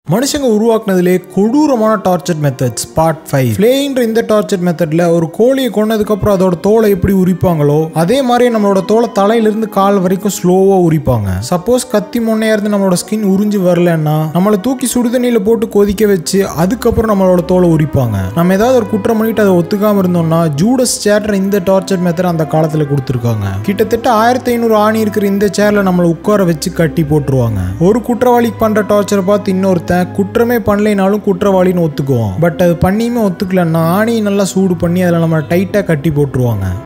மனுஷங்க உருவாக்குனதுலே கொடூரமான டார்ச்சர் மெத்தட்ஸ் பார்ட் ஃபைவ் ஃப்ளேயின்ற இந்த டார்ச்சர் மெத்தட்ல ஒரு கோழியை கொன்னதுக்கு அப்புறம் அதோட தோலை எப்படி உரிப்பாங்களோ அதே மாதிரி நம்மளோட தோலை தலையிலிருந்து கால் வரைக்கும் ஸ்லோவா உரிப்பாங்க சப்போஸ் கத்தி முன்னையா இருந்து நம்மளோட ஸ்கின் உறிஞ்சு வரலன்னா நம்மளை தூக்கி சுடுதண்ணியில போட்டு கொதிக்க வச்சு அதுக்கப்புறம் நம்மளோட தோலை உரிப்பாங்க நம்ம ஏதாவது ஒரு குற்றம் பண்ணிட்டு அதை ஒத்துக்காம இருந்தோம்னா ஜூடஸ் சேட்டர் இந்த டார்ச்சர் மெத்தட் அந்த காலத்துல கொடுத்துருக்காங்க கிட்டத்தட்ட ஆயிரத்தி ஐநூறு ஆணி இருக்கிற இந்த சேர்ல நம்மளை உட்கார வச்சு கட்டி போட்டுருவாங்க ஒரு குற்றவாளிக்கு பண்ற டார்ச்சரை பார்த்து இன்னொருத்தன் குற்றமே பண்ணலைனாலும் குற்றவாளின்னு ஒத்துக்குவான் பட் அது பண்ணியுமே ஒத்துக்கலன்னா ஆணியை நல்லா சூடு பண்ணி அதில் நம்ம டைட்டாக கட்டி போட்டுருவாங்க